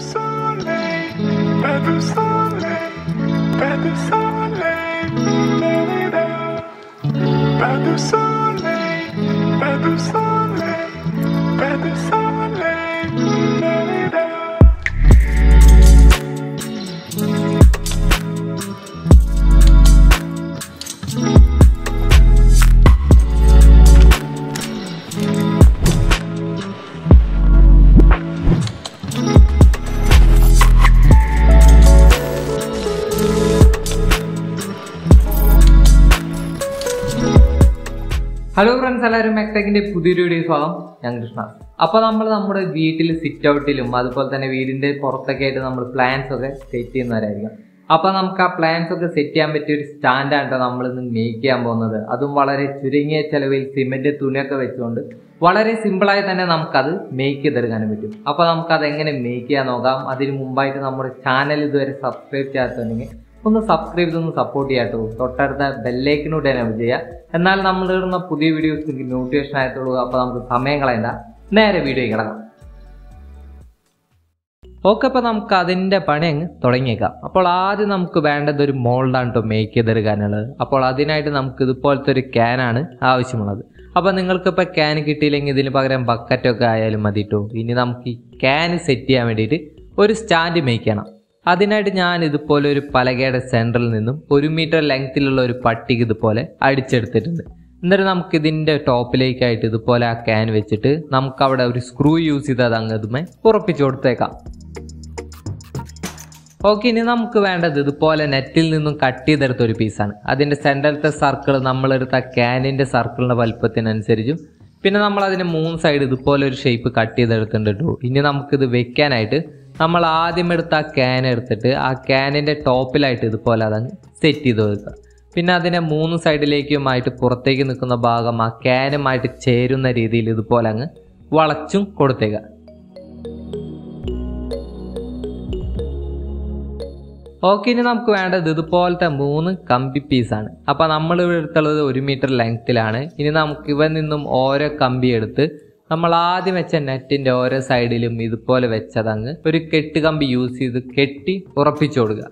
soleil, pas de soleil, pas de soleil, la-la-la. pas de soleil, pas de soleil, pas de soleil, la-la-la. Hello friends എല്ലാവരും മെക്ടെക്കിന്റെ പുതിയൊരു video സ്വാഗതം ഞാൻ കൃഷ്ണ അപ്പൊ നമ്മൾ നമ്മുടെ വീട്ടിൽ സിറ്റ് ഔട്ടിലും അതുപോലെ തന്നെ വീടിന്റെ പുറത്തൊക്കെ ആയിട്ട് നമ്മൾ പ്ലാൻസ് ഒക്കെ സെറ്റ് ചെയ്യുന്നവരായിരിക്കും അപ്പൊ നമുക്ക് ആ പ്ലാൻസ് ഒക്കെ സെറ്റ് ചെയ്യാൻ പറ്റിയ ഒരു സ്റ്റാൻഡാണ് നമ്മൾ ഇന്ന് മേക്ക് ചെയ്യാൻ പോകുന്നത് അതും വളരെ ചുരുങ്ങിയ ചെലവിൽ സിമെന്റ് തുണിയൊക്കെ വെച്ചുകൊണ്ട് വളരെ സിമ്പിളായി തന്നെ നമുക്കത് മേക്ക് ചെയ്തെടുക്കാനും പറ്റും അപ്പൊ നമുക്കത് എങ്ങനെ മേക്ക് ചെയ്യാൻ നോക്കാം അതിന് മുമ്പായിട്ട് നമ്മുടെ ചാനൽ ഇതുവരെ സബ്സ്ക്രൈബ് ചെയ്യാത്തുണ്ടെങ്കിൽ ഒന്ന് സബ്സ്ക്രൈബ് ചെയ്തൊന്ന് സപ്പോർട്ട് ചെയ്യാട്ടോ തൊട്ടടുത്ത ബെല്ലൈക്കിനോട് എനേബിൾ ചെയ്യുക എന്നാൽ നമ്മൾ ഇടുന്ന പുതിയ വീഡിയോസ് നിങ്ങൾക്ക് നോട്ടിഫിക്കേഷൻ ആയിട്ടുള്ളൂ അപ്പോൾ നമുക്ക് സമയം കളയണ്ട നേരെ വീഡിയോ കിടക്കാം ഓക്കെ അപ്പോൾ നമുക്ക് അതിൻ്റെ പണി അങ്ങ് തുടങ്ങിയേക്കാം അപ്പോൾ ആദ്യം നമുക്ക് വേണ്ടത് ഒരു മോൾഡാണ് കേട്ടോ മേക്ക് ചെയ്തെടുക്കാനുള്ളത് അപ്പോൾ അതിനായിട്ട് നമുക്ക് ഇതുപോലത്തെ ഒരു ക്യാനാണ് ആവശ്യമുള്ളത് അപ്പോൾ നിങ്ങൾക്കിപ്പോൾ ക്യാൻ കിട്ടിയില്ലെങ്കിൽ ഇതിന് പകരം ബക്കറ്റൊക്കെ ആയാലും മതി കേട്ടോ ഇനി നമുക്ക് ഈ ക്യാൻ സെറ്റ് ചെയ്യാൻ വേണ്ടിയിട്ട് ഒരു സ്റ്റാൻഡ് മേക്ക് ചെയ്യണം അതിനായിട്ട് ഞാൻ ഇതുപോലെ ഒരു പലകയുടെ സെൻറ്ററിൽ നിന്നും ഒരു മീറ്റർ ലെങ്ത്തിലുള്ള ഒരു പട്ടിക ഇതുപോലെ അടിച്ചെടുത്തിട്ടുണ്ട് എന്നിട്ട് നമുക്ക് ഇതിൻ്റെ ടോപ്പിലേക്കായിട്ട് ഇതുപോലെ ആ ക്യാൻ വെച്ചിട്ട് നമുക്ക് അവിടെ ഒരു സ്ക്രൂ യൂസ് ചെയ്ത് അത് അങ്ങ് ഇതുമേ ഉറപ്പിച്ചു കൊടുത്തേക്കാം ഓക്കെ ഇനി നമുക്ക് വേണ്ടത് ഇതുപോലെ നെറ്റിൽ നിന്നും കട്ട് ചെയ്തെടുത്ത ഒരു പീസാണ് അതിൻ്റെ സെൻറ്ററിലത്തെ സർക്കിൾ നമ്മളെടുത്ത ക്യാനിൻ്റെ സർക്കിളിൻ്റെ വലുപ്പത്തിനനുസരിച്ചും പിന്നെ നമ്മൾ അതിൻ്റെ മൂന്ന് സൈഡ് ഇതുപോലെ ഒരു ഷേപ്പ് കട്ട് ചെയ്തെടുത്തിട്ടുണ്ട് കേട്ടോ ഇനി നമുക്കിത് വെക്കാനായിട്ട് നമ്മൾ ആദ്യം എടുത്ത ആ ക്യാൻ എടുത്തിട്ട് ആ ക്യാനിൻ്റെ ടോപ്പിലായിട്ട് ഇതുപോലെ അതങ്ങ് സെറ്റ് ചെയ്ത് വെക്കുക പിന്നെ അതിനെ മൂന്ന് സൈഡിലേക്കുമായിട്ട് പുറത്തേക്ക് നിൽക്കുന്ന ഭാഗം ആ ക്യാനുമായിട്ട് ചേരുന്ന രീതിയിൽ ഇതുപോലെ അങ്ങ് വളച്ചും കൊടുത്തേക്കുക ഓക്കെ ഇനി നമുക്ക് വേണ്ടത് ഇതുപോലത്തെ മൂന്ന് കമ്പി പീസാണ് അപ്പോൾ നമ്മൾ ഇവിടെ എടുത്തുള്ളത് ഒരു മീറ്റർ ലെങ്ത്തിലാണ് ഇനി നമുക്ക് ഇവ നിന്നും ഓരോ കമ്പി എടുത്ത് നമ്മൾ ആദ്യം വെച്ച നെറ്റിന്റെ ഓരോ സൈഡിലും ഇതുപോലെ വെച്ചതങ്ങ് ഒരു കെട്ട് കമ്പി യൂസ് ചെയ്ത് കെട്ടി ഉറപ്പിച്ചു കൊടുക്കുക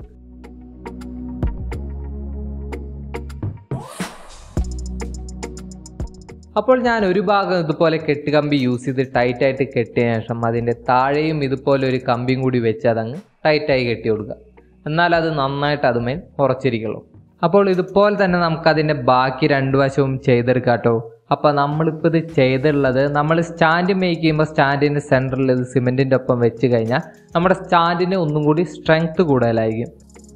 അപ്പോൾ ഞാൻ ഒരു ഭാഗം ഇതുപോലെ കെട്ട് കമ്പി യൂസ് ചെയ്ത് ടൈറ്റ് ആയിട്ട് കെട്ടിയ ശേഷം അതിൻ്റെ താഴെയും ഇതുപോലെ ഒരു കമ്പിയും കൂടി വെച്ച് അതങ്ങ് ടൈറ്റായി കെട്ടി കൊടുക്കുക എന്നാൽ അത് നന്നായിട്ട് അതുമേൽ ഉറച്ചിരിക്കുള്ളൂ അപ്പോൾ ഇതുപോലെ തന്നെ നമുക്കതിൻ്റെ ബാക്കി രണ്ട് വശവും ചെയ്തെടുക്കാട്ടോ അപ്പോൾ നമ്മളിപ്പോൾ ഇത് ചെയ്തിട്ടുള്ളത് നമ്മൾ സ്റ്റാൻഡ് മേക്ക് ചെയ്യുമ്പോൾ സ്റ്റാൻഡിൻ്റെ സെൻറ്ററിൽ ഇത് സിമെൻറ്റിൻ്റെ ഒപ്പം വെച്ച് കഴിഞ്ഞാൽ നമ്മുടെ സ്റ്റാൻഡിന് ഒന്നും കൂടി സ്ട്രെങ്ത് കൂടുതലായിരിക്കും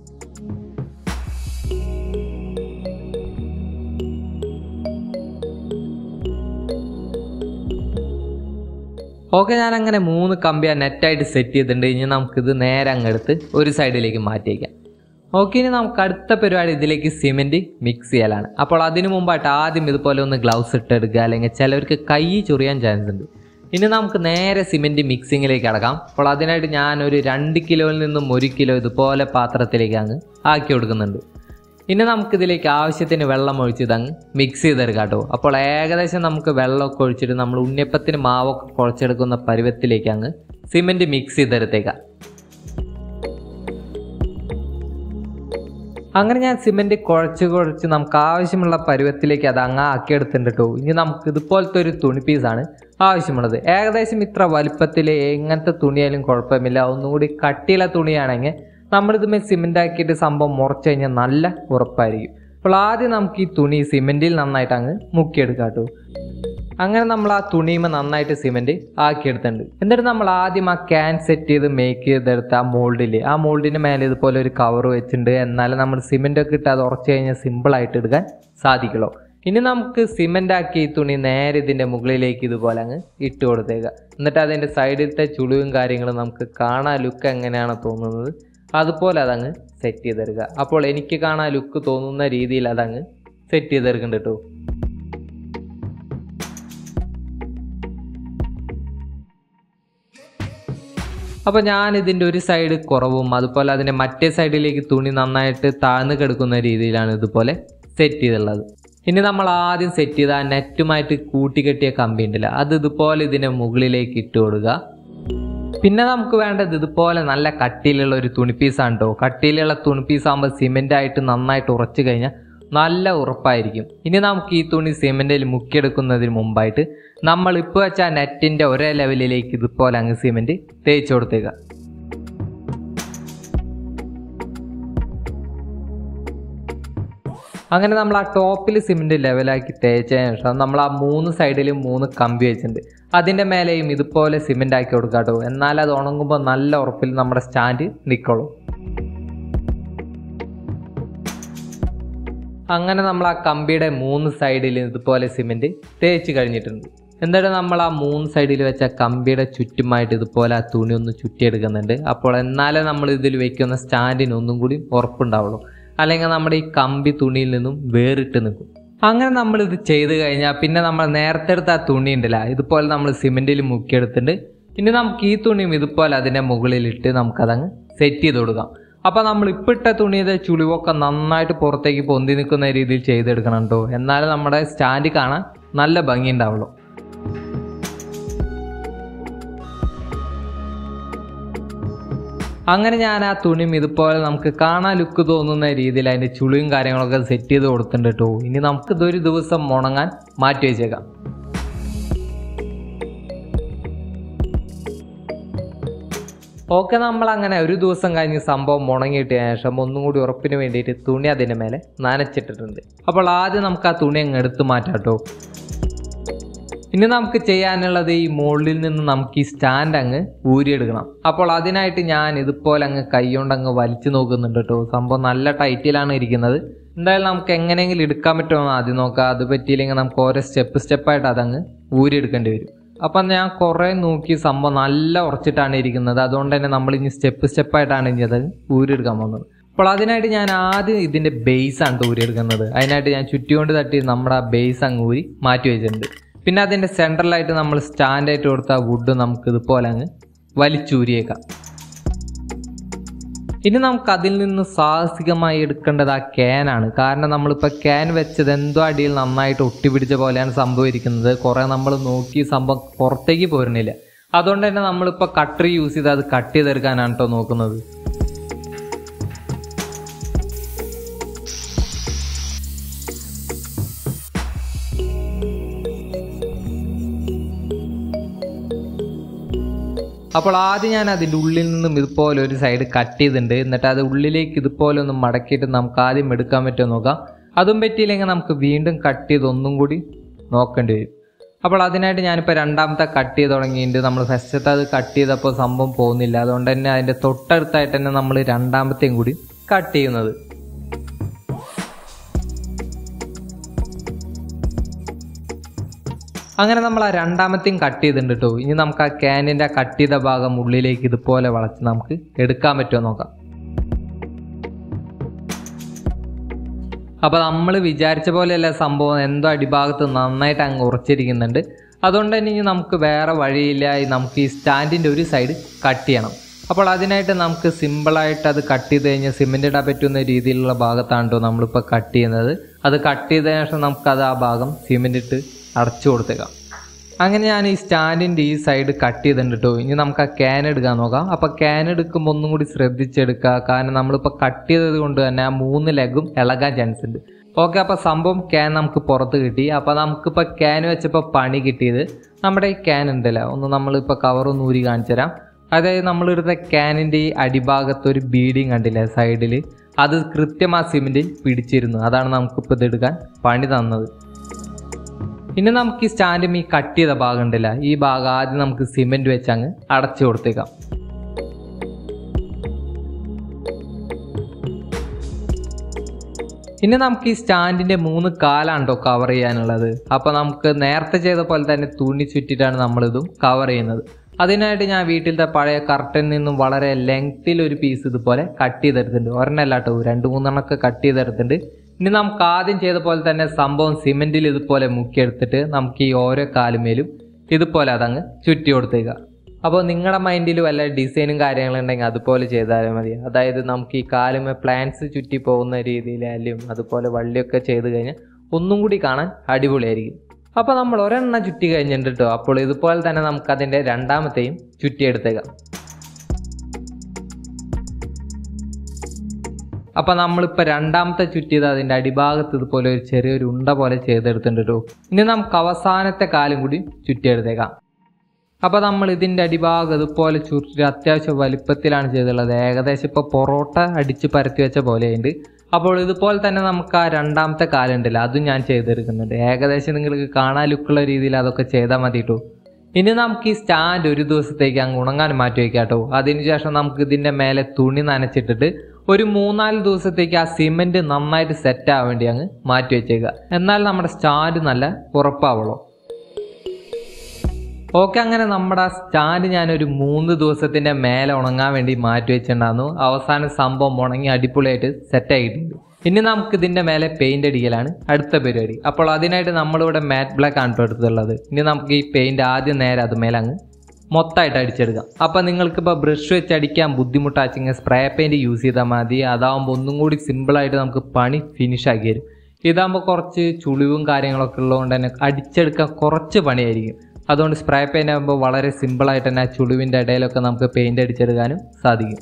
ഓക്കെ ഞാൻ അങ്ങനെ മൂന്ന് കമ്പി നെറ്റായിട്ട് സെറ്റ് ചെയ്തിട്ടുണ്ട് ഇനി നമുക്കിത് നേരെ അങ്ങെടുത്ത് ഒരു സൈഡിലേക്ക് മാറ്റിയേക്കാം ഓക്കെ ഇനി നമുക്ക് അടുത്ത പരിപാടി ഇതിലേക്ക് സിമെൻറ്റ് മിക്സ് ചെയ്യലാണ് അപ്പോൾ അതിനു മുമ്പായിട്ട് ആദ്യം ഇതുപോലെ ഒന്ന് ഗ്ലൗസ് ഇട്ടെടുക്കുക അല്ലെങ്കിൽ ചിലവർക്ക് കൈ ചൊറിയാൻ ചാൻസ് ഉണ്ട് ഇനി നമുക്ക് നേരെ സിമെൻറ്റ് മിക്സിങ്ങിലേക്ക് അടക്കാം അപ്പോൾ അതിനായിട്ട് ഞാൻ ഒരു രണ്ട് കിലോയിൽ നിന്നും ഒരു കിലോ ഇതുപോലെ പാത്രത്തിലേക്ക് അങ്ങ് ആക്കി കൊടുക്കുന്നുണ്ട് ഇനി നമുക്കിതിലേക്ക് ആവശ്യത്തിന് വെള്ളം ഒഴിച്ച് ഇതങ്ങ് മിക്സ് ചെയ്തെടുക്കാം കേട്ടോ അപ്പോൾ ഏകദേശം നമുക്ക് വെള്ളമൊക്കെ ഒഴിച്ചിട്ട് നമ്മൾ ഉണ്ണിയപ്പത്തിന് മാവൊക്കെ കുഴച്ചെടുക്കുന്ന പരുവത്തിലേക്ക് അങ്ങ് സിമെൻറ്റ് മിക്സ് ചെയ്തെടുത്തേക്കാം അങ്ങനെ ഞാൻ സിമെൻറ്റ് കുഴച്ച് കുഴച്ച് നമുക്ക് ആവശ്യമുള്ള പരുവത്തിലേക്ക് അത് അങ്ങ് ആക്കിയെടുത്തിട്ടുണ്ട് കേട്ടോ ഇനി നമുക്ക് ഇതുപോലത്തെ ഒരു തുണി പീസാണ് ആവശ്യമുള്ളത് ഏകദേശം ഇത്ര വലുപ്പത്തിൽ എങ്ങനത്തെ തുണിയായാലും കുഴപ്പമില്ല ഒന്നുകൂടി കട്ടിയുള്ള തുണിയാണെങ്കിൽ നമ്മളിതുമേ സിമെൻ്റ് ആക്കിയിട്ട് സംഭവം മുറച്ച് കഴിഞ്ഞാൽ നല്ല ഉറപ്പായിരിക്കും അപ്പോൾ ആദ്യം നമുക്ക് ഈ തുണി സിമെൻറ്റിൽ നന്നായിട്ട് അങ്ങ് മുക്കിയെടുക്കാം കേട്ടോ അങ്ങനെ നമ്മൾ ആ തുണിയുമ്പോൾ നന്നായിട്ട് സിമെൻറ്റ് ആക്കിയെടുത്തിട്ടുണ്ട് എന്നിട്ട് നമ്മൾ ആദ്യം ആ ക്യാൻ സെറ്റ് ചെയ്ത് മേക്ക് ചെയ്തെടുത്ത ആ മോൾഡിൽ ആ മോൾഡിന് മേലെ ഇതുപോലെ ഒരു കവർ വെച്ചിട്ടുണ്ട് എന്നാലും നമ്മൾ സിമെൻ്റ് ഒക്കെ ഇട്ട് അത് ഉറച്ചു കഴിഞ്ഞാൽ സിമ്പിളായിട്ട് എടുക്കാൻ സാധിക്കുള്ളൂ ഇനി നമുക്ക് സിമെൻ്റ് ആക്കി ഈ തുണി നേരെ ഇതിൻ്റെ മുകളിലേക്ക് ഇതുപോലെ അങ്ങ് ഇട്ട് കൊടുത്തേക്കുക എന്നിട്ട് അതിൻ്റെ സൈഡിലത്തെ ചുളിവും കാര്യങ്ങളും നമുക്ക് കാണാൻ ലുക്ക് എങ്ങനെയാണ് തോന്നുന്നത് അതുപോലെ അതങ്ങ് സെറ്റ് ചെയ്തെടുക്കുക അപ്പോൾ എനിക്ക് കാണാൻ ലുക്ക് തോന്നുന്ന രീതിയിൽ അതങ്ങ് സെറ്റ് ചെയ്തെടുക്കുന്നുണ്ട് കേട്ടോ അപ്പോൾ ഞാൻ ഇതിൻ്റെ ഒരു സൈഡ് കുറവും അതുപോലെ അതിൻ്റെ മറ്റേ സൈഡിലേക്ക് തുണി നന്നായിട്ട് താഴ്ന്നു കിടക്കുന്ന രീതിയിലാണ് ഇതുപോലെ സെറ്റ് ചെയ്തുള്ളത് ഇനി നമ്മൾ ആദ്യം സെറ്റ് ചെയ്ത ആ നെറ്റുമായിട്ട് കൂട്ടിക്കെട്ടിയ കമ്പി ഉണ്ടല്ലോ അത് ഇതുപോലെ ഇതിൻ്റെ മുകളിലേക്ക് ഇട്ട് കൊടുക്കുക പിന്നെ നമുക്ക് വേണ്ടത് ഇതുപോലെ നല്ല കട്ടിയിലുള്ള ഒരു തുണിപ്പീസാണ് കേട്ടോ കട്ടിയിലുള്ള തുണിപ്പീസ് ആകുമ്പോൾ സിമെൻ്റ് ആയിട്ട് നന്നായിട്ട് ഉറച്ചു കഴിഞ്ഞാൽ നല്ല ഉറപ്പായിരിക്കും ഇനി നമുക്ക് ഈ തുണി സിമെൻറ്റിൽ മുക്കിയെടുക്കുന്നതിന് മുമ്പായിട്ട് നമ്മൾ ഇപ്പോൾ വെച്ച ആ നെറ്റിൻ്റെ ഒരേ ലെവലിലേക്ക് ഇതുപോലെ അങ്ങ് സിമെൻറ്റ് തേച്ച് കൊടുത്തേക്കുക അങ്ങനെ നമ്മൾ ആ ടോപ്പിൽ സിമെൻറ്റ് ലെവലാക്കി തേച്ചതിന് ശേഷം നമ്മൾ ആ മൂന്ന് സൈഡിലും മൂന്ന് കമ്പി വെച്ചിട്ടുണ്ട് അതിൻ്റെ മേലെയും ഇതുപോലെ സിമെൻ്റ് ആക്കി കൊടുക്കുക കേട്ടോ എന്നാൽ അത് ഉണങ്ങുമ്പോൾ നല്ല ഉറപ്പിൽ നമ്മുടെ സ്റ്റാൻഡ് നിൽക്കുള്ളൂ അങ്ങനെ നമ്മൾ ആ കമ്പിയുടെ മൂന്ന് സൈഡിൽ ഇതുപോലെ സിമെൻറ്റ് തേച്ച് കഴിഞ്ഞിട്ടുണ്ട് എന്നിട്ട് നമ്മൾ ആ മൂന്ന് സൈഡിൽ വെച്ച കമ്പിയുടെ ചുറ്റുമായിട്ട് ഇതുപോലെ ആ തുണി ഒന്ന് ചുറ്റിയെടുക്കുന്നുണ്ട് അപ്പോൾ എന്നാലേ നമ്മൾ ഇതിൽ വെക്കുന്ന സ്റ്റാൻഡിന് ഒന്നും കൂടി ഉറപ്പുണ്ടാവുള്ളൂ അല്ലെങ്കിൽ നമ്മുടെ ഈ കമ്പി തുണിയിൽ നിന്നും വേറിട്ട് നിൽക്കും അങ്ങനെ നമ്മൾ ഇത് ചെയ്ത് കഴിഞ്ഞാൽ പിന്നെ നമ്മൾ നേരത്തെ എടുത്ത ആ തുണി ഉണ്ടല്ല ഇതുപോലെ നമ്മൾ സിമെൻറ്റിൽ മുക്കിയെടുത്തിട്ട് ഇനി നമുക്ക് ഈ തുണിയും ഇതുപോലെ അതിൻ്റെ മുകളിലിട്ട് നമുക്കതങ്ങ് സെറ്റ് ചെയ്ത് കൊടുക്കാം അപ്പോൾ നമ്മൾ ഇപ്പോൾ ഇട്ട തുണിയുടെ ചുളിവൊക്കെ നന്നായിട്ട് പുറത്തേക്ക് പൊന്തി നിൽക്കുന്ന രീതിയിൽ ചെയ്തെടുക്കണം കേട്ടോ എന്നാലും നമ്മുടെ സ്റ്റാൻഡ് കാണാൻ നല്ല ഭംഗി ഉണ്ടാവുള്ളൂ അങ്ങനെ ഞാൻ ആ തുണിയും ഇതുപോലെ നമുക്ക് കാണാൻ ലുക്ക് തോന്നുന്ന രീതിയിൽ അതിൻ്റെ ചുളിയും കാര്യങ്ങളൊക്കെ സെറ്റ് ചെയ്ത് കൊടുത്തിട്ടുണ്ട് കേട്ടോ ഇനി നമുക്ക് ഇതൊരു ദിവസം ഉണങ്ങാൻ മാറ്റി വെച്ചേക്കാം ഓക്കെ നമ്മൾ അങ്ങനെ ഒരു ദിവസം കഴിഞ്ഞ് സംഭവം ഉണങ്ങിയിട്ട ശേഷം ഒന്നും കൂടി ഉറപ്പിന് വേണ്ടിയിട്ട് തുണി അതിൻ്റെ മേലെ നനച്ചിട്ടിട്ടുണ്ട് അപ്പോൾ ആദ്യം നമുക്ക് ആ തുണി അങ്ങ് എടുത്ത് മാറ്റാം കേട്ടോ ഇനി നമുക്ക് ചെയ്യാനുള്ളത് ഈ മുകളിൽ നിന്ന് നമുക്ക് ഈ സ്റ്റാൻഡ് അങ്ങ് ഊരിയെടുക്കണം അപ്പോൾ അതിനായിട്ട് ഞാൻ ഇതുപോലെ അങ്ങ് കൈകൊണ്ട് അങ്ങ് വലിച്ചു നോക്കുന്നുണ്ട് കേട്ടോ സംഭവം നല്ല ടൈറ്റിലാണ് ഇരിക്കുന്നത് എന്തായാലും നമുക്ക് എങ്ങനെയെങ്കിലും എടുക്കാൻ പറ്റുമോ ആദ്യം നോക്കാം അത് പറ്റിയില്ലെങ്കിൽ നമുക്ക് ഓരോ സ്റ്റെപ്പ് സ്റ്റെപ്പായിട്ട് അതങ്ങ് ഊരിയെടുക്കേണ്ടി വരും അപ്പം ഞാൻ കുറേ നോക്കി സംഭവം നല്ല ഉറച്ചിട്ടാണ് ഇരിക്കുന്നത് അതുകൊണ്ട് തന്നെ നമ്മൾ ഇനി സ്റ്റെപ്പ് സ്റ്റെപ്പായിട്ടാണ് ഇനി അത് ഊരിയെടുക്കാൻ പോകുന്നത് അപ്പോൾ അതിനായിട്ട് ഞാൻ ആദ്യം ഇതിൻ്റെ ബേസ് ആണ് ഊരിയെടുക്കുന്നത് അതിനായിട്ട് ഞാൻ ചുറ്റിക്കൊണ്ട് തട്ടി നമ്മുടെ ആ ബേസ് അങ്ങ് ഊരി മാറ്റി വെച്ചിട്ടുണ്ട് പിന്നെ അതിൻ്റെ സെൻട്രലായിട്ട് നമ്മൾ സ്റ്റാൻഡായിട്ട് കൊടുത്ത വുഡ് നമുക്ക് ഇതുപോലെ അങ്ങ് വലിച്ചൂരിയേക്കാം ഇനി നമുക്ക് അതിൽ നിന്ന് സാഹസികമായി എടുക്കേണ്ടത് ആ ക്യാനാണ് കാരണം നമ്മളിപ്പോൾ ക്യാൻ വെച്ചത് എന്തോ അടിയിൽ നന്നായിട്ട് ഒട്ടിപ്പിടിച്ച പോലെയാണ് സംഭവിക്കുന്നത് കുറേ നമ്മൾ നോക്കി സംഭവം പുറത്തേക്ക് പോരുന്നില്ല അതുകൊണ്ട് തന്നെ നമ്മളിപ്പോൾ കട്ടർ യൂസ് ചെയ്ത് അത് കട്ട് ചെയ്തെടുക്കാനാണ് കേട്ടോ നോക്കുന്നത് അപ്പോൾ ആദ്യം ഞാൻ അതിൻ്റെ ഉള്ളിൽ നിന്നും ഇതുപോലെ ഒരു സൈഡ് കട്ട് ചെയ്തിട്ടുണ്ട് എന്നിട്ട് അത് ഉള്ളിലേക്ക് ഇതുപോലെ ഒന്ന് മടക്കിയിട്ട് നമുക്ക് ആദ്യം എടുക്കാൻ പറ്റുമോ നോക്കാം അതും പറ്റിയില്ലെങ്കിൽ നമുക്ക് വീണ്ടും കട്ട് ചെയ്ത് ഒന്നും കൂടി നോക്കേണ്ടി വരും അപ്പോൾ അതിനായിട്ട് ഞാനിപ്പോൾ രണ്ടാമത്തെ കട്ട് ചെയ്ത് തുടങ്ങിയിട്ടുണ്ട് നമ്മൾ ഫസ്റ്റത്തെ അത് കട്ട് ചെയ്തപ്പോൾ സംഭവം പോകുന്നില്ല അതുകൊണ്ട് തന്നെ അതിൻ്റെ തൊട്ടടുത്തായിട്ട് തന്നെ നമ്മൾ രണ്ടാമത്തെയും കൂടി കട്ട് ചെയ്യുന്നത് അങ്ങനെ നമ്മൾ ആ രണ്ടാമത്തെയും കട്ട് ചെയ്തിട്ടുണ്ട് കേട്ടോ ഇനി നമുക്ക് ആ ക്യാനിൻ്റെ കട്ട് ചെയ്ത ഭാഗം ഉള്ളിലേക്ക് ഇതുപോലെ വളച്ച് നമുക്ക് എടുക്കാൻ പറ്റുമോ നോക്കാം അപ്പോൾ നമ്മൾ വിചാരിച്ച പോലെയല്ല സംഭവം എന്തോ അടിഭാഗത്ത് നന്നായിട്ട് അങ്ങ് ഉറച്ചിരിക്കുന്നുണ്ട് അതുകൊണ്ട് തന്നെ ഇനി നമുക്ക് വേറെ വഴിയില്ല ഈ നമുക്ക് ഈ സ്റ്റാൻഡിൻ്റെ ഒരു സൈഡ് കട്ട് ചെയ്യണം അപ്പോൾ അതിനായിട്ട് നമുക്ക് സിമ്പിളായിട്ട് അത് കട്ട് ചെയ്ത് കഴിഞ്ഞാൽ സിമെൻ്റ് ഇടാൻ പറ്റുന്ന രീതിയിലുള്ള ഭാഗത്താണ് കേട്ടോ നമ്മളിപ്പോൾ കട്ട് ചെയ്യുന്നത് അത് കട്ട് ചെയ്തതിനു ശേഷം നമുക്കത് ആ ഭാഗം സിമെൻ്റ് ഇട്ട് അടച്ചു കൊടുത്തേക്കാം അങ്ങനെ ഞാൻ ഈ സ്റ്റാൻഡിൻ്റെ ഈ സൈഡ് കട്ട് ചെയ്തിട്ടുണ്ട് കേട്ടോ ഇനി നമുക്ക് ആ ക്യാൻ എടുക്കാൻ നോക്കാം അപ്പോൾ ക്യാൻ എടുക്കുമ്പോൾ ഒന്നും കൂടി ശ്രദ്ധിച്ചെടുക്കുക കാരണം നമ്മളിപ്പോൾ കട്ട് ചെയ്തത് കൊണ്ട് തന്നെ ആ മൂന്ന് ലെഗും ഇളകാൻ ചാൻസ് ഉണ്ട് ഓക്കെ അപ്പോൾ സംഭവം ക്യാൻ നമുക്ക് പുറത്ത് കിട്ടി അപ്പോൾ നമുക്കിപ്പോൾ ക്യാൻ വെച്ചപ്പോൾ പണി കിട്ടിയത് നമ്മുടെ ഈ ക്യാൻ ഉണ്ടല്ലോ ഒന്ന് നമ്മളിപ്പോൾ കവറൊന്ന് ഊരി കാണിച്ചു തരാം അതായത് നമ്മളെടുത്ത ക്യാനിൻ്റെ ഈ അടിഭാഗത്ത് ഒരു ബീഡിങ് കണ്ടില്ലേ സൈഡിൽ അത് കൃത്യം ആ സിമെൻറ്റിൽ പിടിച്ചിരുന്നു അതാണ് നമുക്കിപ്പോൾ ഇതെടുക്കാൻ പണി തന്നത് ഇനി നമുക്ക് ഈ സ്റ്റാൻഡും ഈ കട്ട് ചെയ്ത ഭാഗം ഉണ്ടല്ല ഈ ഭാഗം ആദ്യം നമുക്ക് സിമെന്റ് വെച്ച് അങ്ങ് അടച്ചു കൊടുത്തേക്കാം ഇനി നമുക്ക് ഈ സ്റ്റാൻഡിന്റെ മൂന്ന് കാലാണ് കേട്ടോ കവർ ചെയ്യാനുള്ളത് അപ്പൊ നമുക്ക് നേരത്തെ ചെയ്ത പോലെ തന്നെ തുണി ചുറ്റിട്ടാണ് നമ്മളിതും കവർ ചെയ്യുന്നത് അതിനായിട്ട് ഞാൻ വീട്ടിലത്തെ പഴയ കർട്ടനിൽ നിന്നും വളരെ ലെങ്ത്തിൽ ഒരു പീസ് ഇതുപോലെ കട്ട് ചെയ്തെടുത്തിട്ടുണ്ട് ഒരെണ്ണല്ല കേട്ടോ രണ്ട് മൂന്നെണ്ണമൊക്കെ കട്ട് ചെയ്തെടുത്തിട്ടുണ്ട് ഇനി നമുക്ക് ആദ്യം ചെയ്ത പോലെ തന്നെ സംഭവം സിമെന്റിൽ ഇതുപോലെ മുക്കിയെടുത്തിട്ട് നമുക്ക് ഈ ഓരോ കാലുമേലും ഇതുപോലെ അതങ്ങ് ചുറ്റി കൊടുത്തേക്കുക അപ്പോൾ നിങ്ങളുടെ മൈൻഡിൽ വല്ല ഡിസൈനും കാര്യങ്ങളുണ്ടെങ്കിൽ അതുപോലെ ചെയ്താലും മതി അതായത് നമുക്ക് ഈ കാലുമേ പ്ലാന്റ്സ് ചുറ്റി പോകുന്ന രീതിയിലായാലും അതുപോലെ വള്ളിയൊക്കെ ചെയ്ത് കഴിഞ്ഞാൽ ഒന്നും കൂടി കാണാൻ അടിപൊളിയായിരിക്കും അപ്പോൾ നമ്മൾ ഒരെണ്ണം ചുറ്റി കഴിഞ്ഞിട്ടുണ്ട് കേട്ടോ അപ്പോൾ ഇതുപോലെ തന്നെ നമുക്ക് അതിൻ്റെ രണ്ടാമത്തെയും ചുറ്റിയെടുത്തേക്കാം അപ്പോൾ നമ്മളിപ്പോൾ രണ്ടാമത്തെ ചുറ്റിയത് അതിൻ്റെ അടിഭാഗത്ത് ഇതുപോലെ ഒരു ചെറിയൊരു ഉണ്ട പോലെ ചെയ്തെടുത്തിട്ടുണ്ട് കേട്ടോ ഇനി നമുക്ക് അവസാനത്തെ കാലും കൂടി ചുറ്റിയെടുത്തേക്കാം അപ്പോൾ നമ്മൾ ഇതിൻ്റെ അടിഭാഗം ഇതുപോലെ ചുരുട്ടി അത്യാവശ്യം വലിപ്പത്തിലാണ് ചെയ്തിട്ടുള്ളത് ഏകദേശം ഇപ്പോൾ പൊറോട്ട അടിച്ച് പരത്തി വെച്ച പോലെയുണ്ട് അപ്പോൾ ഇതുപോലെ തന്നെ നമുക്ക് ആ രണ്ടാമത്തെ കാലുണ്ടല്ലോ അതും ഞാൻ ചെയ്തെടുക്കുന്നുണ്ട് ഏകദേശം നിങ്ങൾക്ക് കാണാൻ ലുക്കുള്ള രീതിയിൽ അതൊക്കെ ചെയ്താൽ മതി കേട്ടോ ഇനി നമുക്ക് ഈ സ്റ്റാൻഡ് ഒരു ദിവസത്തേക്ക് അങ്ങ് ഉണങ്ങാൻ മാറ്റി വയ്ക്കാം കേട്ടോ അതിനുശേഷം നമുക്ക് ഇതിൻ്റെ മേലെ തുണി നനച്ചിട്ടിട്ട് ഒരു മൂന്നാല് ദിവസത്തേക്ക് ആ സിമെൻറ്റ് നന്നായിട്ട് സെറ്റ് ആവാൻ വേണ്ടി അങ്ങ് മാറ്റി വെച്ചേക്കുക എന്നാൽ നമ്മുടെ സ്റ്റാൻഡ് നല്ല ഉറപ്പാവുള്ളൂ ഓക്കെ അങ്ങനെ നമ്മുടെ ആ സ്റ്റാൻഡ് ഞാനൊരു മൂന്ന് ദിവസത്തിന്റെ മേലെ ഉണങ്ങാൻ വേണ്ടി മാറ്റി വെച്ചിട്ടുണ്ടായിരുന്നു അവസാനം സംഭവം ഉണങ്ങി അടിപൊളിയായിട്ട് സെറ്റ് ആയിട്ടുണ്ട് ഇനി നമുക്ക് ഇതിന്റെ മേലെ പെയിന്റ് അടിക്കലാണ് അടുത്ത പരിപാടി അപ്പോൾ അതിനായിട്ട് നമ്മളിവിടെ മാറ്റ് ബ്ലാക്ക് ആണ് ഇപ്പോൾ എടുത്തുള്ളത് ഇനി നമുക്ക് ഈ പെയിന്റ് ആദ്യം നേരെ അത് മേലെ അങ്ങ് മൊത്തമായിട്ട് അടിച്ചെടുക്കാം അപ്പം നിങ്ങൾക്കിപ്പോൾ ബ്രഷ് വെച്ച് അടിക്കാൻ ബുദ്ധിമുട്ടാച്ചിങ്ങനെ സ്പ്രേ പെയിന്റ് യൂസ് ചെയ്താൽ മതി അതാവുമ്പോൾ ഒന്നും കൂടി സിമ്പിളായിട്ട് നമുക്ക് പണി ഫിനിഷ് ആക്കി തരും ഇതാകുമ്പോൾ കുറച്ച് ചുളിവും കാര്യങ്ങളൊക്കെ ഉള്ളതുകൊണ്ട് തന്നെ അടിച്ചെടുക്കാൻ കുറച്ച് പണിയായിരിക്കും അതുകൊണ്ട് സ്പ്രേ പെയിൻ്റ് ആകുമ്പോൾ വളരെ സിമ്പിളായിട്ട് തന്നെ ആ ചുളിവിൻ്റെ ഇടയിലൊക്കെ നമുക്ക് പെയിൻ്റ് അടിച്ചെടുക്കാനും സാധിക്കും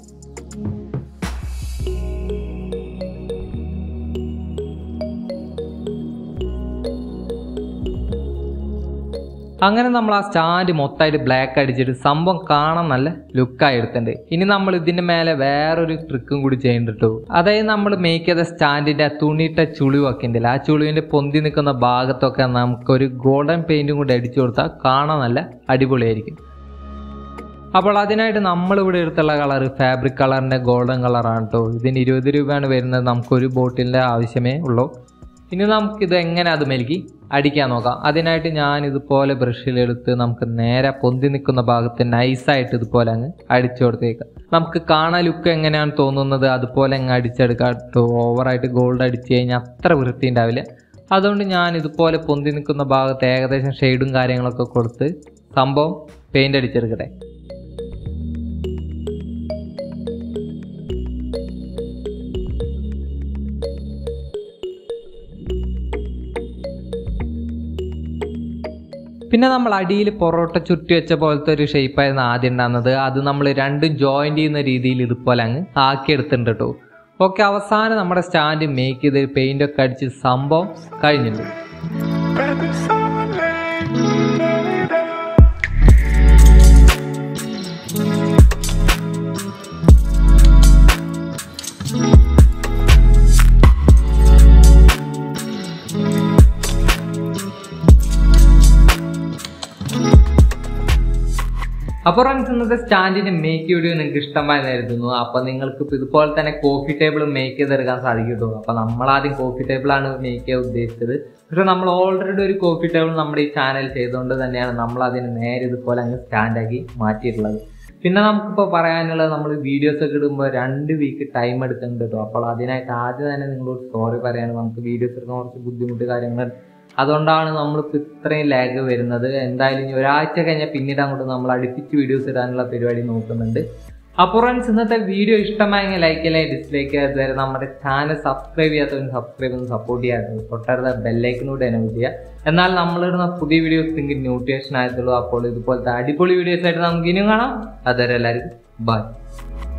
അങ്ങനെ നമ്മൾ ആ സ്റ്റാൻഡ് മൊത്തമായിട്ട് ബ്ലാക്ക് അടിച്ചിട്ട് സംഭവം കാണാൻ നല്ല ലുക്കായി എടുത്തിട്ടുണ്ട് ഇനി നമ്മൾ ഇതിന്റെ മേലെ വേറൊരു ട്രിക്കും കൂടി ചെയ്യുന്നുണ്ട് അതായത് നമ്മൾ മേക്ക് ചെയ്ത സ്റ്റാൻഡിന്റെ ആ തുണിയിട്ട ചുളിവൊക്കെ ഉണ്ടല്ലോ ആ ചുളിവിന്റെ പൊന്തി നിൽക്കുന്ന ഭാഗത്തൊക്കെ നമുക്കൊരു ഗോൾഡൻ പെയിന്റും കൂടി അടിച്ചു കൊടുത്താൽ കാണാൻ നല്ല അടിപൊളിയായിരിക്കും അപ്പോൾ അതിനായിട്ട് നമ്മളിവിടെ എടുത്തുള്ള കളർ ഫാബ്രിക് കളറിൻ്റെ ഗോൾഡൻ കളറാണ് കേട്ടോ ഇതിന് ഇരുപത് രൂപയാണ് വരുന്നത് നമുക്കൊരു ബോട്ടിലിൻ്റെ ആവശ്യമേ ഉള്ളൂ ഇനി നമുക്കിത് എങ്ങനെ അത് മെലുക്കി അടിക്കാൻ നോക്കാം അതിനായിട്ട് ഞാൻ ഇതുപോലെ ബ്രഷിലെടുത്ത് നമുക്ക് നേരെ പൊന്തി നിൽക്കുന്ന ഭാഗത്ത് നൈസായിട്ട് ഇതുപോലെ അങ്ങ് അടിച്ചു കൊടുത്തേക്കാം നമുക്ക് കാണാൻ ലുക്ക് എങ്ങനെയാണ് തോന്നുന്നത് അതുപോലെ അങ്ങ് അടിച്ചെടുക്കാം കേട്ടോ ഓവറായിട്ട് ഗോൾഡ് അടിച്ച് കഴിഞ്ഞാൽ അത്ര വൃത്തി ഉണ്ടാവില്ല അതുകൊണ്ട് ഞാൻ ഇതുപോലെ പൊന്തി നിൽക്കുന്ന ഭാഗത്ത് ഏകദേശം ഷെയ്ഡും കാര്യങ്ങളൊക്കെ കൊടുത്ത് സംഭവം പെയിൻ്റ് അടിച്ചെടുക്കട്ടെ പിന്നെ നമ്മൾ അടിയിൽ പൊറോട്ട ചുറ്റി വെച്ച പോലത്തെ ഒരു ഷേപ്പായിരുന്നു ആദ്യം ഉണ്ടാകുന്നത് അത് നമ്മൾ രണ്ടും ജോയിന്റ് ചെയ്യുന്ന രീതിയിൽ ഇതുപോലെ അങ്ങ് ആക്കിയെടുത്തിട്ടുണ്ട് കേട്ടോ ഓക്കെ അവസാനം നമ്മുടെ സ്റ്റാൻഡ് മേക്ക് ചെയ്ത് പെയിന്റ് ഒക്കെ അടിച്ച് സംഭവം കഴിഞ്ഞിട്ടുണ്ട് By the sunlight, da-da-da. അപ്പോൾ ഫ്രണ്ട്സ് ഇന്നത്തെ സ്റ്റാൻഡിന്റെ മേക്ക് വീഡിയോ നിങ്ങൾക്ക് ഇഷ്ടമായി കരുതുന്നു അപ്പൊ നിങ്ങൾക്ക് ഇപ്പൊ ഇതുപോലെ തന്നെ കോഫി ടേബിൾ മേക്ക് ചെയ്തെടുക്കാൻ സാധിക്കും കേട്ടോ അപ്പൊ നമ്മൾ ആദ്യം കോഫി ടേബിൾ ആണ് മേക്ക് ചെയ്യാൻ ഉദ്ദേശിച്ചത് പക്ഷെ നമ്മൾ ഓൾറെഡി ഒരു കോഫി ടേബിൾ നമ്മുടെ ഈ ചാനൽ ചെയ്തുകൊണ്ട് തന്നെയാണ് നമ്മൾ അതിന് നേരെ ഇതുപോലെ അങ്ങ് സ്റ്റാൻഡാക്കി മാറ്റിയിട്ടുള്ളത് പിന്നെ നമുക്കിപ്പോൾ പറയാനുള്ളത് നമ്മൾ വീഡിയോസ് ഒക്കെ ഇടുമ്പോൾ രണ്ട് വീക്ക് ടൈം എടുക്കുന്നുണ്ട് കേട്ടോ അപ്പോൾ അതിനായിട്ട് ആദ്യം തന്നെ നിങ്ങളോട് സോറി പറയാണ് നമുക്ക് വീഡിയോസ് എടുക്കാൻ കുറച്ച് ബുദ്ധിമുട്ട് കാര്യങ്ങൾ അതുകൊണ്ടാണ് നമ്മളിപ്പോൾ ഇത്രയും ലാഗ് വരുന്നത് എന്തായാലും ഇനി ഒരാഴ്ച കഴിഞ്ഞാൽ പിന്നീട് അങ്ങോട്ട് നമ്മൾ അടുപ്പിച്ച് വീഡിയോസ് ഇടാനുള്ള പരിപാടി നോക്കുന്നുണ്ട് അപ്പോൾ ഫ്രണ്ട്സ് ഇന്നത്തെ വീഡിയോ ഇഷ്ടമായെങ്കിൽ ലൈക്ക് അല്ലെങ്കിൽ ഡിസ്ലൈക്ക് അതുവരെ നമ്മുടെ ചാനൽ സബ്സ്ക്രൈബ് ചെയ്യാത്തവരും സബ്സ്ക്രൈബ് ചെയ്ത് സപ്പോർട്ട് ചെയ്യാത്തത് തൊട്ടടുത്ത ബെല്ലൈക്കിനൂടെ എനേബിൾ ചെയ്യുക എന്നാൽ നമ്മളിടുന്ന പുതിയ വീഡിയോസ് നിങ്ങൾക്ക് നോട്ടിഫിക്കേഷൻ ആയതുള്ളൂ അപ്പോൾ ഇതുപോലത്തെ അടിപൊളി വീഡിയോസ് ആയിട്ട് നമുക്ക് ഇനിയും കാണാം അതുവരെ എല്ലാവർക്കും ബൈ